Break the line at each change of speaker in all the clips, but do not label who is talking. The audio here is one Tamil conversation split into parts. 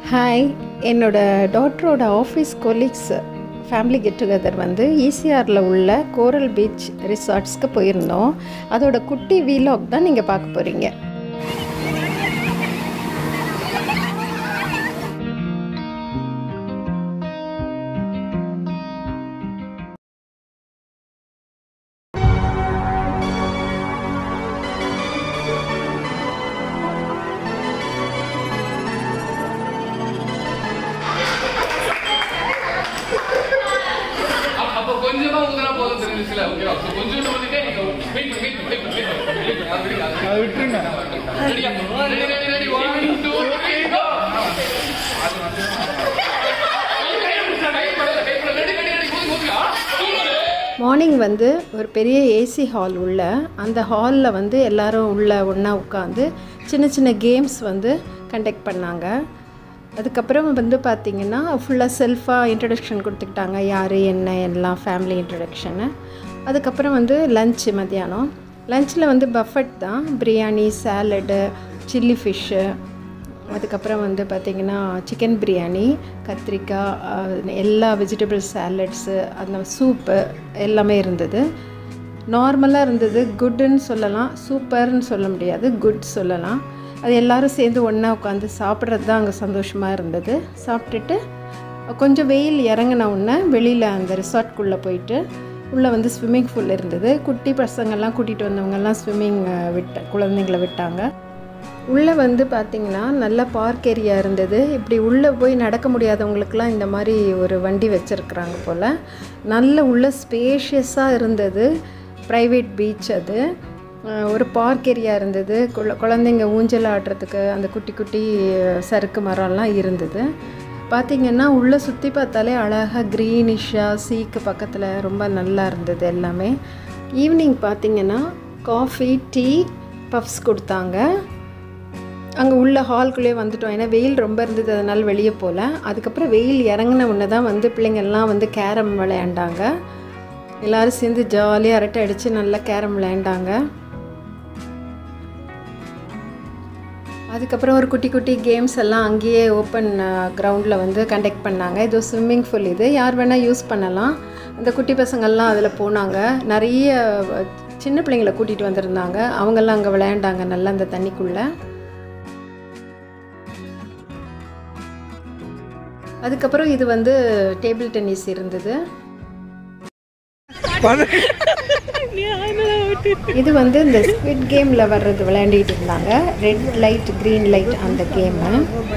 ஹாய் என்னோட டாக்டரோட office colleagues family get together வந்து ஈசிஆரில் உள்ள கோரல் பீச் ரிசார்ட்ஸ்க்கு போயிருந்தோம் அதோட குட்டி வீலாக் தான் நீங்கள் பார்க்க போகிறீங்க
அப்ப கொஞ்சமா ஊதுனா போதும் தெரிஞ்சிச்சுல ஓகேவா So கொஞ்சோண்டு ஊதிட்டே நீங்க வெயிட் வெயிட் வெயிட் வெயிட்
அதை விட்டுருங்க
ரெடியா ready ready ready 1 2 3 go
morning வந்து ஒரு பெரிய ஏசி ஹால் உள்ள அந்த ஹாலில் வந்து எல்லாரும் உள்ள ஒன்றா உட்காந்து சின்ன சின்ன கேம்ஸ் வந்து கண்டக்ட் பண்ணாங்க அதுக்கப்புறம் வந்து பார்த்திங்கன்னா ஃபுல்லாக செல்ஃபாக இன்ட்ரடக்ஷன் கொடுத்துக்கிட்டாங்க யார் என்ன எல்லாம் ஃபேமிலி இன்ட்ரடக்ஷனு அதுக்கப்புறம் வந்து லஞ்சு மத்தியானம் லஞ்சில் வந்து பஃபட் தான் பிரியாணி சாலடு சில்லி ஃபிஷ்ஷு அதுக்கப்புறம் வந்து பார்த்திங்கன்னா சிக்கன் பிரியாணி கத்திரிக்காய் அஹ், எல்லா வெஜிடபிள் சாலட்ஸு அந்த சூப்பு எல்லாமே இருந்தது நார்மலாக இருந்தது குட்டுன்னு சொல்லலாம் சூப்பர்னு சொல்ல முடியாது குட் சொல்லலாம் அது எல்லாரும் சேர்ந்து ஒன்றா உட்காந்து சாப்பிட்றது தான் அங்கே சந்தோஷமாக இருந்தது சாப்பிட்டுட்டு கொஞ்சம் வெயில் இறங்கின உடனே வெளியில் அந்த ரிசார்ட்குள்ளே போயிட்டு உள்ளே வந்து ஸ்விம்மிங் பூல் இருந்தது குட்டி பசங்கள்லாம் கூட்டிகிட்டு வந்தவங்கெல்லாம் ஸ்விம்மிங் விட்ட குழந்தைங்கள விட்டாங்க உள்ளே வந்து பார்த்திங்கன்னா நல்ல பார்க் ஏரியா இருந்தது இப்படி உள்ளே போய் நடக்க முடியாதவங்களுக்குலாம் இந்த மாதிரி ஒரு வண்டி வச்சுருக்குறாங்க போல் நல்ல உள்ள ஸ்பேஷியஸாக இருந்தது ப்ரைவேட் பீச் அது அஹ் ஒரு பார்க் ஏரியா இருந்தது குழ- குழந்தைங்க ஊஞ்சல் ஆடுறதுக்கு அந்த குட்டி குட்டி சறுக்கு மரம்லாம் இருந்தது பார்த்திங்கன்னா உள்ளே சுற்றி பார்த்தாலே அழகாக க்ரீனிஷாக சீக்கு பக்கத்தில் ரொம்ப நல்லா இருந்தது எல்லாமே ஈவினிங் பார்த்திங்கன்னா காஃபி டீ பஃப்ஸ் கொடுத்தாங்க அங்கே உள்ள ஹால்குள்ளே வந்துட்டோம் ஏன்னா வெயில் ரொம்ப இருந்தது அதனால் வெளியே போகல அதுக்கப்புறம் வெயில் இறங்கின உடனே தான் வந்து பிள்ளைங்கள்லாம் வந்து கேரம் விளையாண்டாங்க எல்லோரும் சேர்ந்து ஜாலியாக அரட்டை அடித்து நல்லா கேரம் விளையாண்டாங்க அதுக்கப்புறம் ஒரு குட்டி குட்டி கேம்ஸ் எல்லாம் அங்கேயே ஓப்பன் கிரவுண்டில் வந்து கண்டக்ட் பண்ணாங்க இது ஸ்விம்மிங் பூல் இது யார் வேணால் யூஸ் பண்ணலாம் அந்த குட்டி பசங்கள்லாம் அதில் போனாங்க நிறைய அஹ், சின்ன பிள்ளைங்களை கூட்டிகிட்டு வந்திருந்தாங்க அவங்கெல்லாம் அங்கே விளையாண்டாங்க நல்லா அந்த தண்ணிக்குள்ளே அதுக்கப்புறம் இது வந்து டேபிள் டென்னிஸ் இருந்தது இது வந்து இந்த ஸ்குவிட் கேமில் வர்றது விளையாண்டிட்டு இருந்தாங்க ரெட் லைட் க்ரீன் லைட் அந்த கேமு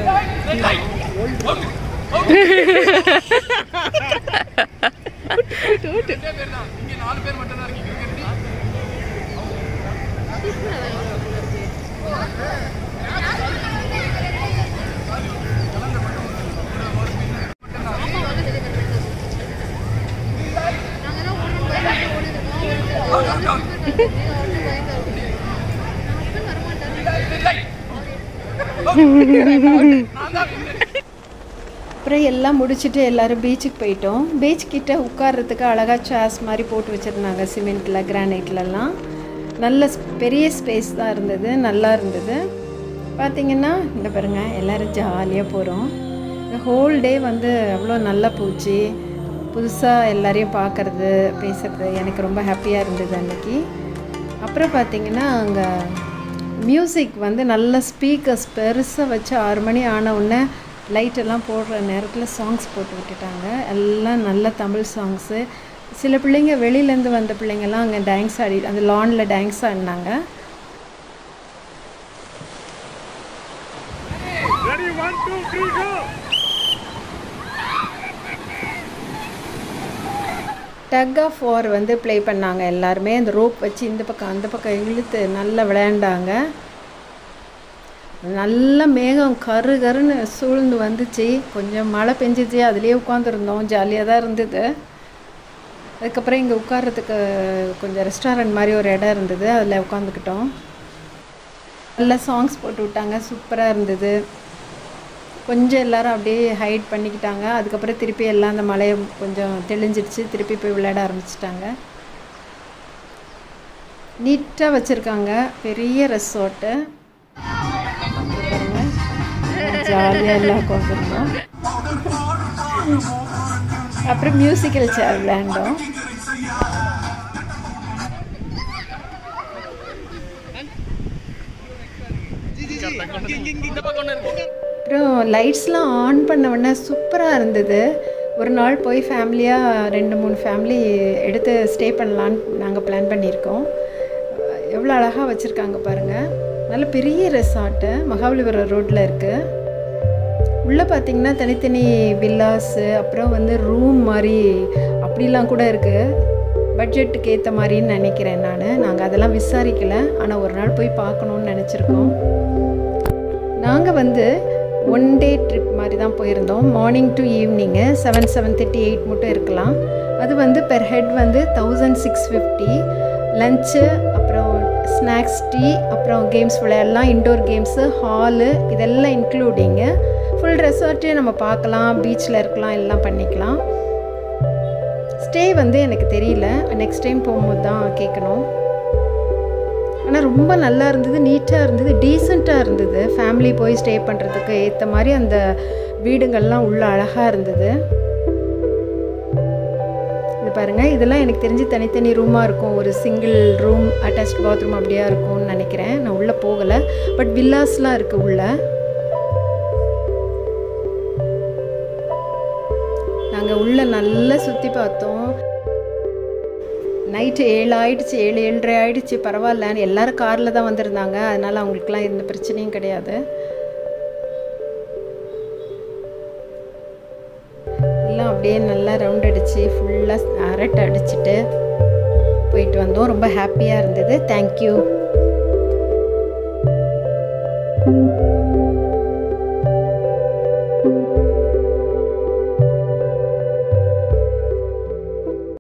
இங்க நாலு பேர் மட்டும் தான் இருக்கீங்க ready?
அப்புறம் எல்லாம் முடிச்சுட்டு எல்லாரும் பீச்சுக்கு போயிட்டோம் பீச் கிட்ட உட்கார்றதுக்கு அழகாக சேர்ஸ் மாதிரி போட்டு வச்சுருந்தாங்க சிமெண்ட்டில் கிரானைட்லலாம் நல்ல ஸ்- பெரிய ஸ்பேஸ் தான் இருந்தது நல்லா இருந்தது பார்த்தீங்கன்னா இந்த பாருங்க எல்லோரும் ஜாலியாக போகிறோம் இந்த ஹோல் டே வந்து அவ்வளோ நல்லா போச்சு புதுசாக எல்லாரையும் பார்க்குறது பேசுறது எனக்கு ரொம்ப ஹாப்பியாக இருந்தது அன்னைக்கு அப்புறம் பார்த்தீங்கன்னா அங்கே மியூசிக் வந்து நல்ல ஸ்பீக்கர்ஸ் பெருசாக வச்சு ஆறு மணி ஆன உடனே லைட் எல்லாம் போடுற நேரத்தில் சாங்ஸ் போட்டு விட்டுட்டாங்க எல்லாம் நல்ல தமிழ் சாங்ஸு சில பிள்ளைங்க வெளியிலேருந்து வந்த பிள்ளைங்கெல்லாம் அங்கே டான்ஸ் ஆடி அந்த லானில் டான்ஸ் ஆடினாங்க
ready one two three go
tug of war வந்து ப்ளே பண்ணாங்க எல்லாருமே அந்த ரோப் வச்சு இந்த பக்கம் அந்த பக்கம் இழுத்து நல்லா விளையாண்டாங்க நல்ல மேகம் கரு கருன்னு சூழ்ந்து வந்துச்சு கொஞ்சம் மழை பெஞ்சிச்சு அதுலேயே உட்காந்துருந்தோம் ஜாலியாக தான் இருந்தது அதுக்கப்புறம் இங்கே உட்கார்றதுக்கு கொஞ்சம் ரெஸ்டாரண்ட் மாதிரி ஒரு இடம் இருந்தது அதில் உட்காந்துக்கிட்டோம் நல்ல சாங்ஸ் போட்டு விட்டாங்க சூப்பராக இருந்தது கொஞ்சம் எல்லாரும் அப்படியே ஹைட் பண்ணிக்கிட்டாங்க அதுக்கப்புறம் திருப்பி எல்லாம் அந்த மழையை கொஞ்சம் தெளிஞ்சிடுச்சு திருப்பி போய் விளையாட ஆரம்பிச்சிட்டாங்க நீட்டாக வச்சுருக்காங்க பெரிய ரெசார்ட்டு பாருங்க ஜாலியாக எல்லாம் உட்காந்துருந்தோம் அப்புறம் மியூசிக்கல் சேர் விளையாண்டோம் அப்புறம் லைட்ஸ்லாம் ஆன் பண்ண உடனே சூப்பராக இருந்தது ஒரு நாள் போய் ஃபேமிலியாக ரெண்டு மூணு ஃபேமிலி எடுத்து ஸ்டே பண்ணலான்னு நாங்கள் பிளான் பண்ணியிருக்கோம் எவ்வளோ அழகாக வச்சுருக்காங்க பாருங்கள் நல்ல பெரிய ரெசார்ட்டு மகாபலிபுரம் ரோட்டில் இருக்குது உள்ளே பார்த்தீங்கன்னா தனித்தனி வில்லாஸு அப்புறம் வந்து ரூம் மாதிரி அப்படிலாம் கூட இருக்குது பட்ஜெட்டுக்கு ஏற்ற மாதிரின்னு நினைக்கிறேன் நான் நாங்கள் அதெல்லாம் விசாரிக்கலை ஆனால் ஒரு நாள் போய் பார்க்கணுன்னு நினச்சிருக்கோம் நாங்கள் வந்து ஒன் டே ட்ரிப் மாதிரி தான் போயிருந்தோம் மார்னிங் டு ஈவினிங்கு செவன் செவன் தேர்ட்டி எயிட் மட்டும் இருக்கலாம் அது வந்து பெர் ஹெட் வந்து தௌசண்ட் சிக்ஸ் ஃபிஃப்டி லஞ்சு அப்புறம் ஸ்நாக்ஸ் டீ அப்புறம் கேம்ஸ் விளையாடலாம் இன்டோர் கேம்ஸு ஹாலு இதெல்லாம் இன்க்ளூடிங்கு ஃபுல் ரெசார்ட்டு நம்ம பார்க்கலாம் பீச்சில் இருக்கலாம் எல்லாம் பண்ணிக்கலாம் ஸ்டே வந்து எனக்கு தெரியல நெக்ஸ்ட் டைம் போகும்போது தான் கேட்கணும் ஆனால் ரொம்ப நல்லா இருந்தது நீட்டாக இருந்தது டீசெண்டாக இருந்தது ஃபேமிலி போய் ஸ்டே பண்ணுறதுக்கு ஏற்ற மாதிரி அந்த வீடுங்கள்லாம் உள்ள அழகாக இருந்தது இது பாருங்கள் இதெல்லாம் எனக்கு தெரிஞ்சு தனித்தனி ரூமாக இருக்கும் ஒரு சிங்கிள் ரூம் அட்டாச் பாத்ரூம் அப்படியா இருக்கும்னு நினைக்கிறேன் நான் உள்ளே போகலை பட் வில்லாஸ்லாம் இருக்குது உள்ளே நாங்கள் உள்ளே நல்லா சுற்றி பார்த்தோம் நைட்டு ஏழு ஆயிடுச்சு ஏழு ஏழரை ஆயிடுச்சு பரவாயில்ல எல்லாரும் காரில் தான் வந்திருந்தாங்க அதனால் அவங்களுக்குலாம் எந்த பிரச்சனையும் கிடையாது எல்லாம் அப்படியே நல்லா ரவுண்ட் அடித்து ஃபுல்லாக அரட்டை அடிச்சுட்டு போயிட்டு வந்தோம் ரொம்ப ஹாப்பியாக இருந்தது தேங்க்யூ